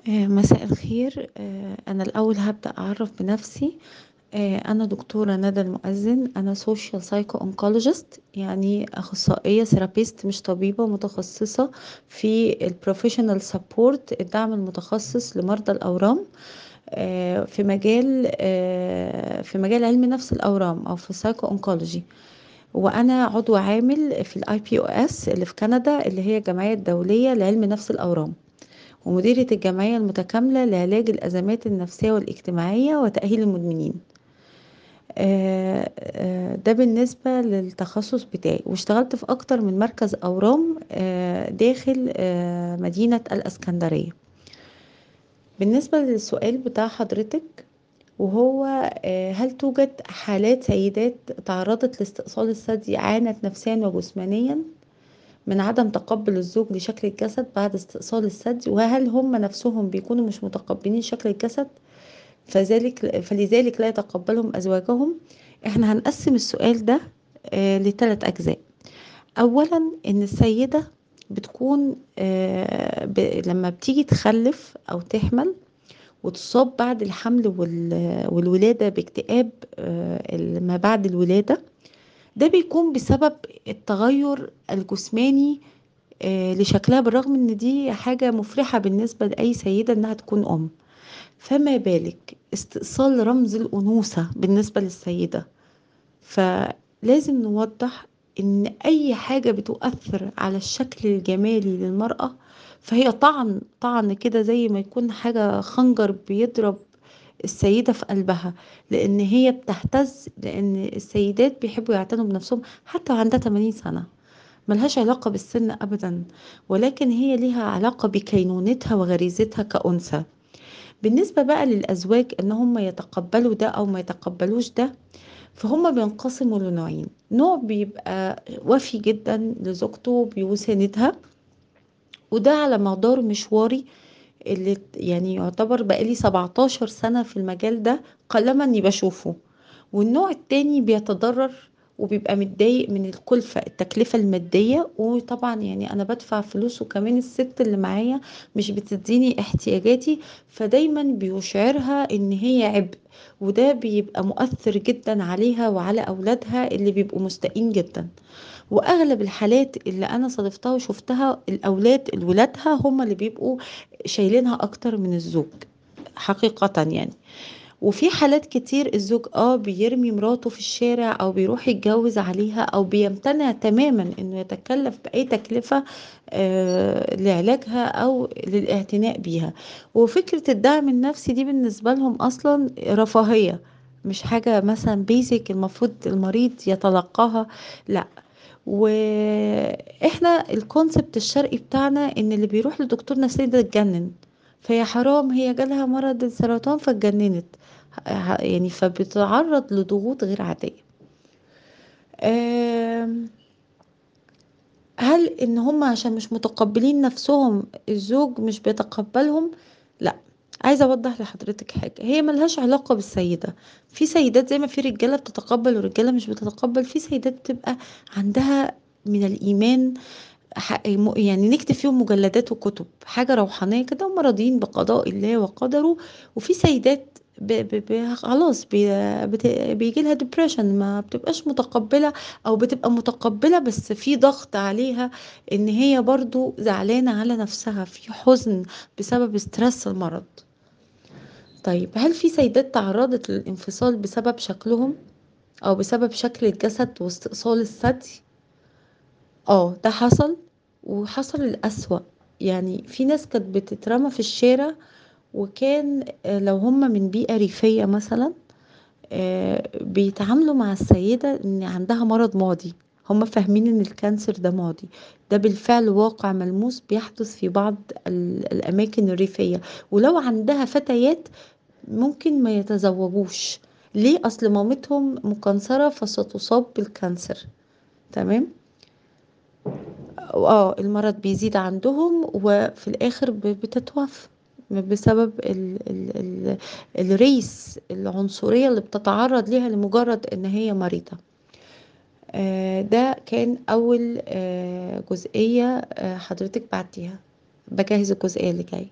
آه، مساء الخير آه، أنا الأول هبدأ أعرف بنفسي آه، أنا دكتورة ندى المؤذن أنا سوشيال سايكو أونكولوجيست يعني أخصائية ثيرابيست مش طبيبة متخصصة في البروفيشنال سبورت الدعم المتخصص لمرضى الأورام في مجال في مجال علم نفس الأورام أو في السايكو أونكولوجي وأنا عضو عامل في الاي بي او اس اللي في كندا اللي هي الجمعية الدولية لعلم نفس الأورام ومديرة الجمعية المتكاملة لعلاج الأزمات النفسية والاجتماعية وتأهيل المدمنين ده بالنسبة للتخصص بتاعي واشتغلت في أكتر من مركز أورام داخل مدينة الأسكندرية بالنسبة للسؤال بتاع حضرتك وهو هل توجد حالات سيدات تعرضت لاستئصال الثدي عانت نفسيا وجسمانيا من عدم تقبل الزوج لشكل الجسد بعد استئصال الثدي وهل هم نفسهم بيكونوا مش متقبلين شكل الجسد فذلك فلذلك لا يتقبلهم أزواجهم احنا هنقسم السؤال ده آه لثلاث أجزاء أولا إن السيدة بتكون آه ب... لما بتيجي تخلف أو تحمل وتصاب بعد الحمل وال... والولادة باكتئاب آه ما بعد الولادة ده بيكون بسبب التغير الجسماني لشكلها بالرغم ان دي حاجة مفرحة بالنسبة لأي سيدة انها تكون ام فما بالك استئصال رمز الأنوثة بالنسبة للسيدة فلازم نوضح ان اي حاجة بتؤثر على الشكل الجمالي للمرأة فهي طعن طعن كده زي ما يكون حاجة خنجر بيضرب السيدة في قلبها لأن هي بتهتز لأن السيدات بيحبوا يعتنوا بنفسهم حتى وعندها 80 سنة ملهاش علاقة بالسن أبدا ولكن هي ليها علاقة بكينونتها وغريزتها كأنثى بالنسبة بقى للأزواج إن هم يتقبلوا ده أو ما يتقبلوش ده فهم بينقسموا لنوعين نوع بيبقى وفي جدا لزوجته بيساندها وده على مدار مشواري اللي يعني يعتبر بقالي 17 سنة في المجال ده قلما اني بشوفه والنوع التاني بيتضرر وبيبقى متضايق من الكلفة التكلفة المادية وطبعا يعني أنا بدفع فلوس وكمان الست اللي معايا مش بتديني احتياجاتي فدايما بيشعرها إن هي عبء وده بيبقى مؤثر جدا عليها وعلى أولادها اللي بيبقوا مستائين جدا واغلب الحالات اللي انا صادفتها وشفتها الاولاد الولادها هم اللي بيبقوا شايلينها اكتر من الزوج حقيقة يعني وفي حالات كتير الزوج اه بيرمي مراته في الشارع او بيروح يتجوز عليها او بيمتنع تماما انه يتكلف باي تكلفة آه لعلاجها او للاعتناء بيها وفكرة الدعم النفسي دي بالنسبة لهم اصلا رفاهية مش حاجة مثلا بيزك المفروض المريض يتلقاها لا واحنا الكونسبت الشرقي بتاعنا ان اللي بيروح لدكتور نفسي ده اتجنن فهي حرام هي جالها مرض السرطان فاتجننت يعني فبتتعرض لضغوط غير عادية هل ان هم عشان مش متقبلين نفسهم الزوج مش بيتقبلهم لا عايزه اوضح لحضرتك حاجه هي ملهاش علاقه بالسيده في سيدات زي ما في رجاله بتتقبل ورجاله مش بتتقبل في سيدات بتبقى عندها من الايمان يعني نكتب فيهم مجلدات وكتب حاجه روحانيه كده هم راضيين بقضاء الله وقدره وفي سيدات خلاص بيجي لها ديبريشن ما بتبقاش متقبله او بتبقى متقبله بس في ضغط عليها ان هي برضو زعلانه على نفسها في حزن بسبب ستريس المرض طيب هل في سيدات تعرضت للانفصال بسبب شكلهم او بسبب شكل الجسد واستئصال الثدي اه ده حصل وحصل الأسوأ يعني في ناس كانت بتترمى في الشارع وكان لو هم من بيئة ريفية مثلا بيتعاملوا مع السيدة ان عندها مرض ماضي هم فاهمين ان الكانسر ده ماضي ده بالفعل واقع ملموس بيحدث في بعض الاماكن الريفية ولو عندها فتيات ممكن ما يتزوجوش ليه اصل مامتهم مكنسرة فستصاب بالكانسر تمام اه المرض بيزيد عندهم وفي الاخر بتتوفى بسبب ال ال ال الريس العنصرية اللي بتتعرض ليها لمجرد ان هي مريضة آه ده كان اول آه جزئية آه حضرتك بعتيها بجهز الجزئية اللي جاية